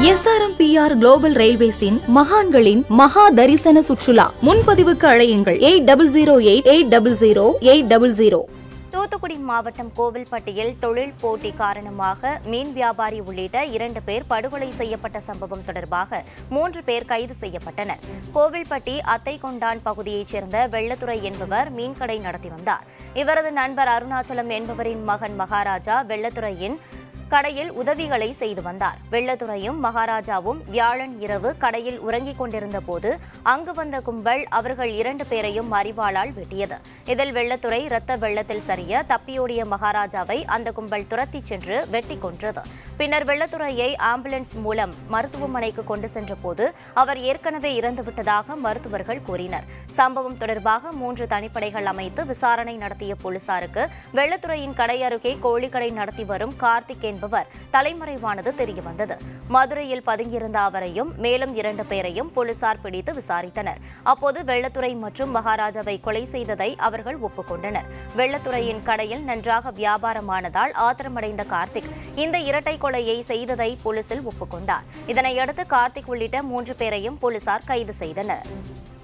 SRMPR global ரயில்வேஸின் மகான்களின் மகா தரிசன சுற்றுலா முன்பதிவுக்கு அழையுங்கள் eight double zero eight eight double zero eight double zero Thoothukudi மாவட்டம் கோவில்பட்டியில் தொழில் போட்டி காரணமாக மீன் வியாபாரி உள்ளிட்ட இரண்டு பேர் படுகொலை செய்யப்பட்ட சம்பவம் தொடர்பாக மூன்று பேர் கைது செய்யப்பட்டனர் கோவில்பட்டி அத்தைக்கொண்டான் பகுதியைச் சேர்ந்த வெள்ளத்துறை என்பவர் மீன்கடை நடத்தி வந்தார் இவரது நண்பர் அருணாச்சலம் என்பவரின் மகன் மகாராஜா வெள்ளத்துறையின் கடையில் உதவிகளை செய்து வந்தார் வெள்ளத்துறையும் மகாராஜாவும் வியாழன் இரவு கடையில் உறங்கிக் கொண்டிருந்த போது அங்கு வந்த கும்பல் அவர்கள் இரண்டு பேரையும் மறிவாளால் வெட்டியது இதில் வெள்ளத்துறை இரத்த வெள்ளத்தில் சரிய தப்பியோடிய மகாராஜாவை அந்த கும்பல் துரத்திச் சென்று வெட்டி கொன்றது பின்னர் வெள்ளத்துறையை ஆம்புலன்ஸ் மூலம் மருத்துவமனைக்கு கொண்டு சென்றபோது அவர் ஏற்கனவே இறந்துவிட்டதாக மருத்துவர்கள் கூறினர் சம்பவம் தொடர்பாக மூன்று தனிப்படைகள் அமைத்து விசாரணை நடத்திய போலீசாருக்கு வெள்ளத்துறையின் கடை அருகே கோழிக்கடை நடத்தி வரும் கார்த்திக் என்பவர் தலைமறைவானது தெரியவந்தது மதுரையில் பதுங்கியிருந்த அவரையும் மேலும் இரண்டு பேரையும் போலீசார் பிடித்து விசாரித்தனர் அப்போது வெள்ளத்துறை மற்றும் மகாராஜாவை கொலை செய்ததை அவர்கள் ஒப்புக்கொண்டனர் வெள்ளத்துறையின் கடையில் நன்றாக வியாபாரமானதால் ஆத்திரமடைந்த கார்த்திக் இந்த இரட்டை கொலையை செய்ததை போலீசில் ஒப்புக்கொண்டார் இதனையடுத்து கார்த்திக் உள்ளிட்ட மூன்று பேரையும் போலீசார் கைது செய்தனர்